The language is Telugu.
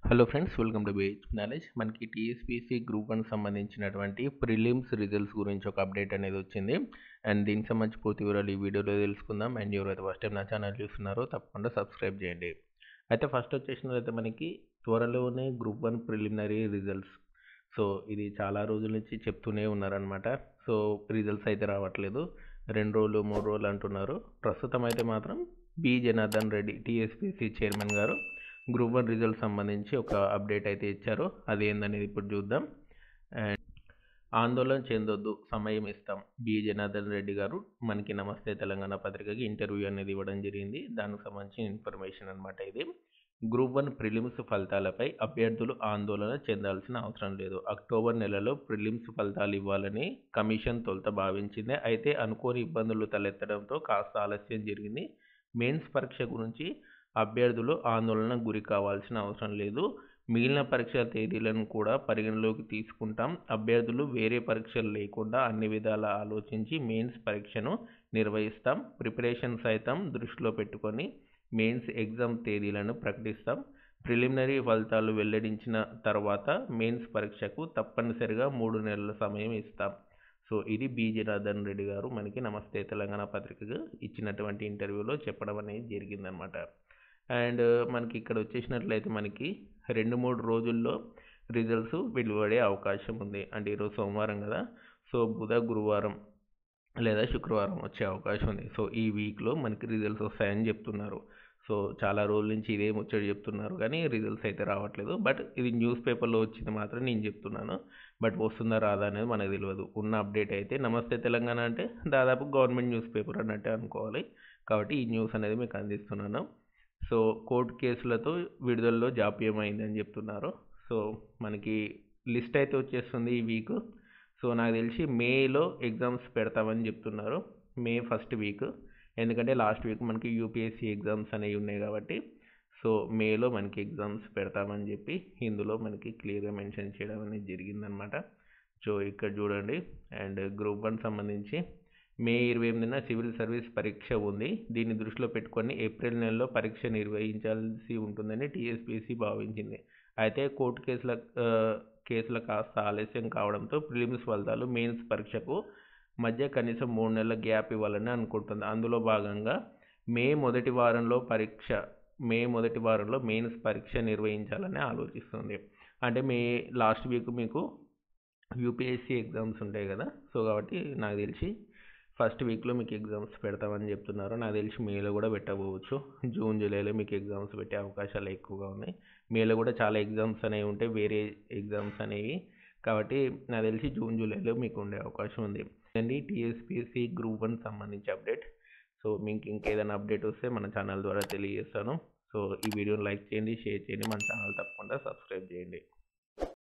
హలో ఫ్రెండ్స్ వెల్కమ్ టు బేజ్ నాలెడ్జ్ మనకి టీఎస్పీసీ గ్రూప్ వన్ సంబంధించినటువంటి ప్రిలిమ్స్ రిజల్ట్స్ గురించి ఒక అప్డేట్ అనేది వచ్చింది అండ్ దీనికి సంబంధించి పూర్తి వివరాలు ఈ వీడియోలో తెలుసుకుందాం అండ్ ఎవరైతే ఫస్ట్ టైం నా ఛానల్ చూస్తున్నారో తప్పకుండా సబ్స్క్రైబ్ చేయండి అయితే ఫస్ట్ వచ్చేసినట్లయితే మనకి త్వరలోనే group one preliminary results so ఇది చాలా రోజుల నుంచి చెప్తూనే ఉన్నారనమాట సో రిజల్ట్స్ అయితే రావట్లేదు రెండు రోజులు మూడు రోజులు అంటున్నారు ప్రస్తుతం అయితే మాత్రం B Janardhan Reddy TSPC chairman garu group one result సంబంధించి ఒక అప్డేట్ అయితే ఇచ్చారు అది ఏందనేది ఇప్పుడు చూద్దాం అండ్ ఆందోళన చెందొద్దు సమయం ఇస్తాం బి జనార్దన్ రెడ్డి గారు మనకి నమస్తే తెలంగాణ పత్రికకి ఇంటర్వ్యూ అనేది ఇవ్వడం జరిగింది దానికి సంబంధించిన ఇన్ఫర్మేషన్ అనమాట ఇది గ్రూప్ వన్ ప్రిలిమ్స్ ఫలితాలపై అభ్యర్థులు ఆందోళన చెందాల్సిన అవసరం లేదు అక్టోబర్ నెలలో ప్రిలిమ్స్ ఫలితాలు ఇవ్వాలని కమిషన్ తొలుత భావించింది అయితే అనుకోని ఇబ్బందులు తలెత్తడంతో కాస్త ఆలస్యం జరిగింది మెయిన్స్ పరీక్ష గురించి అభ్యర్థులు ఆందోళన గురి కావాల్సిన అవసరం లేదు మిగిలిన పరీక్షల తేదీలను కూడా పరిగణలోకి తీసుకుంటాం అభ్యర్థులు వేరే పరీక్షలు లేకుండా అన్ని విధాలా ఆలోచించి మెయిన్స్ పరీక్షను నిర్వహిస్తాం ప్రిపరేషన్ సైతం దృష్టిలో పెట్టుకొని మెయిన్స్ ఎగ్జామ్ తేదీలను ప్రకటిస్తాం ప్రిలిమినరీ ఫలితాలు వెల్లడించిన తర్వాత మెయిన్స్ పరీక్షకు తప్పనిసరిగా మూడు నెలల సమయం ఇస్తాం సో ఇది బి జనార్దన్ రెడ్డి గారు మనకి నమస్తే తెలంగాణ పత్రికకు ఇచ్చినటువంటి ఇంటర్వ్యూలో చెప్పడం అనేది జరిగిందనమాట అండ్ మనకి ఇక్కడ వచ్చేసినట్లయితే మనకి రెండు మూడు రోజుల్లో రిజల్ట్స్ వెలువడే అవకాశం ఉంది అంటే ఈరోజు సోమవారం కదా సో బుధ గురువారం లేదా శుక్రవారం వచ్చే అవకాశం ఉంది సో ఈ వీక్లో మనకి రిజల్ట్స్ వస్తాయని చెప్తున్నారు సో చాలా రోజుల నుంచి ఇదే ముచ్చడి చెప్తున్నారు కానీ రిజల్ట్స్ అయితే రావట్లేదు బట్ ఇది న్యూస్ పేపర్లో వచ్చింది మాత్రం నేను చెప్తున్నాను బట్ వస్తుందా రాదా అనేది మనకు తెలియదు ఉన్న అప్డేట్ అయితే నమస్తే తెలంగాణ అంటే దాదాపు గవర్నమెంట్ న్యూస్ పేపర్ అన్నట్టే అనుకోవాలి కాబట్టి ఈ న్యూస్ అనేది మీకు అందిస్తున్నాను సో కోర్టు కేసులతో విడుదలలో జాప్యం అయిందని చెప్తున్నారు సో మనకి లిస్ట్ అయితే వచ్చేస్తుంది ఈ వీక్ సో నాకు తెలిసి మేలో ఎగ్జామ్స్ పెడతామని చెప్తున్నారు మే ఫస్ట్ వీక్ ఎందుకంటే లాస్ట్ వీక్ మనకి యూపీఎస్సీ ఎగ్జామ్స్ అనేవి ఉన్నాయి కాబట్టి సో మేలో మనకి ఎగ్జామ్స్ పెడతామని చెప్పి ఇందులో మనకి క్లియర్గా మెన్షన్ చేయడం అనేది జరిగిందనమాట సో ఇక్కడ చూడండి అండ్ గ్రూప్ వన్ సంబంధించి మే ఇరవై ఎనిమిదిన సివిల్ సర్వీస్ పరీక్ష ఉంది దీన్ని దృష్టిలో పెట్టుకొని ఏప్రిల్ నెలలో పరీక్ష నిర్వహించాల్సి ఉంటుందని టీఎస్పీసీ భావించింది అయితే కోర్టు కేసుల కేసుల కాస్త ఆలస్యం కావడంతో ప్రిలిమ్స్ ఫలితాలు మెయిన్స్ పరీక్షకు మధ్య కనీసం మూడు నెలల గ్యాప్ ఇవ్వాలని అనుకుంటుంది అందులో భాగంగా మే మొదటి వారంలో పరీక్ష మే మొదటి వారంలో మెయిన్స్ పరీక్ష నిర్వహించాలని ఆలోచిస్తుంది అంటే మే లాస్ట్ వీక్ మీకు యూపీఎస్సీ ఎగ్జామ్స్ ఉంటాయి కదా సో కాబట్టి నాకు తెలిసి ఫస్ట్ వీక్లో మీకు ఎగ్జామ్స్ పెడతామని చెప్తున్నారు నాకు తెలిసి మేలో కూడా పెట్టబోవచ్చు జూన్ జూలైలో మీకు ఎగ్జామ్స్ పెట్టే అవకాశాలు ఎక్కువగా ఉన్నాయి మేలో కూడా చాలా ఎగ్జామ్స్ అనేవి ఉంటాయి వేరే ఎగ్జామ్స్ అనేవి కాబట్టి నాకు తెలిసి జూన్ జూలైలో మీకు ఉండే అవకాశం ఉంది అండి టీఎస్పీఎస్సీ గ్రూప్ వన్ సంబంధించి అప్డేట్ సో మీకు ఇంకేదైనా అప్డేట్ వస్తే మన ఛానల్ ద్వారా తెలియజేస్తాను సో ఈ వీడియోని లైక్ చేయండి షేర్ చేయండి మన ఛానల్ తప్పకుండా సబ్స్క్రైబ్ చేయండి